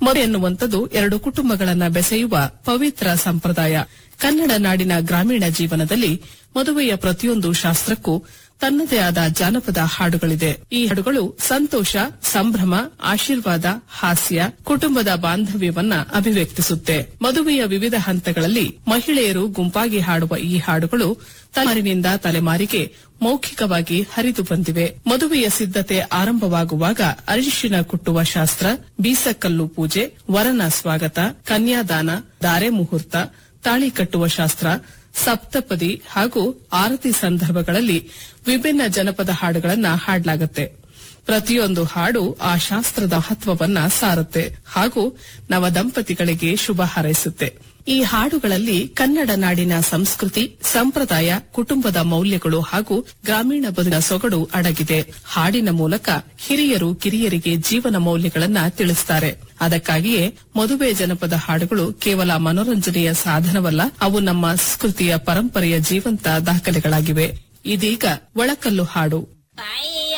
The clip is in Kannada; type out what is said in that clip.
ಮದುವೆ ಎನ್ನುವಂಥದ್ದು ಎರಡು ಕುಟುಂಬಗಳನ್ನ ಬೆಸೆಯುವ ಪವಿತ್ರ ಸಂಪ್ರದಾಯ ಕನ್ನಡ ನಾಡಿನ ಗ್ರಾಮೀಣ ಜೀವನದಲ್ಲಿ ಮದುವೆಯ ಪ್ರತಿಯೊಂದು ಶಾಸ್ತ್ರಕ್ಕೂ ತನ್ನದೇ ಆದ ಜಾನಪದ ಹಾಡುಗಳಿದೆ ಈ ಹಾಡುಗಳು ಸಂತೋಷ ಸಂಭ್ರಮ ಆಶೀರ್ವಾದ ಹಾಸ್ಯ ಕುಟುಂಬದ ಬಾಂಧವ್ಯವನ್ನ ಅಭಿವ್ಯಕ್ತಿಸುತ್ತೆ ಮದುವೆಯ ವಿವಿಧ ಹಂತಗಳಲ್ಲಿ ಮಹಿಳೆಯರು ಗುಂಪಾಗಿ ಹಾಡುವ ಈ ಹಾಡುಗಳು ತಲೆಮಾರಿನಿಂದ ತಲೆಮಾರಿಗೆ ಮೌಖಿಕವಾಗಿ ಹರಿದು ಬಂದಿವೆ ಮದುವೆಯ ಸಿದ್ಧತೆ ಆರಂಭವಾಗುವಾಗ ಅರಿಶಿನ ಕುಟ್ಟುವ ಶಾಸ್ತ್ರ ಬೀಸಕಲ್ಲು ಪೂಜೆ ವರನ ಸ್ವಾಗತ ಕನ್ಯಾದಾನ ದಾರೆ ಮುಹೂರ್ತ ತಾಳಿ ಕಟ್ಟುವ ಶಾಸ್ತ್ರ ಸಪ್ತಪದಿ ಹಾಗೂ ಆರತಿ ಸಂದರ್ಭಗಳಲ್ಲಿ ವಿಭಿನ್ನ ಜನಪದ ಹಾಡುಗಳನ್ನ ಹಾಡಲಾಗುತ್ತೆ ಪ್ರತಿಯೊಂದು ಹಾಡು ಆ ಶಾಸ್ತ್ರದ ಮಹತ್ವವನ್ನ ಸಾರುತ್ತೆ ಹಾಗೂ ನವದಂಪತಿಗಳಿಗೆ ಶುಭ ಹಾರೈಸುತ್ತೆ ಈ ಹಾಡುಗಳಲ್ಲಿ ಕನ್ನಡ ನಾಡಿನ ಸಂಸ್ಕೃತಿ ಸಂಪ್ರದಾಯ ಕುಟುಂಬದ ಮೌಲ್ಯಗಳು ಹಾಗೂ ಗ್ರಾಮೀಣ ಬದುಕಿನ ಸೊಗಡು ಅಡಗಿದೆ ಹಾಡಿನ ಮೂಲಕ ಹಿರಿಯರು ಕಿರಿಯರಿಗೆ ಜೀವನ ಮೌಲ್ಯಗಳನ್ನ ತಿಳಿಸುತ್ತಾರೆ ಅದಕ್ಕಾಗಿಯೇ ಮದುವೆ ಜನಪದ ಹಾಡುಗಳು ಕೇವಲ ಮನೋರಂಜನೆಯ ಸಾಧನವಲ್ಲ ಅವು ನಮ್ಮ ಸಂಸ್ಕೃತಿಯ ಪರಂಪರೆಯ ಜೀವಂತ ದಾಖಲೆಗಳಾಗಿವೆ ಇದೀಗ ಒಳಕಲ್ಲು ಹಾಡು ತಾಯಿ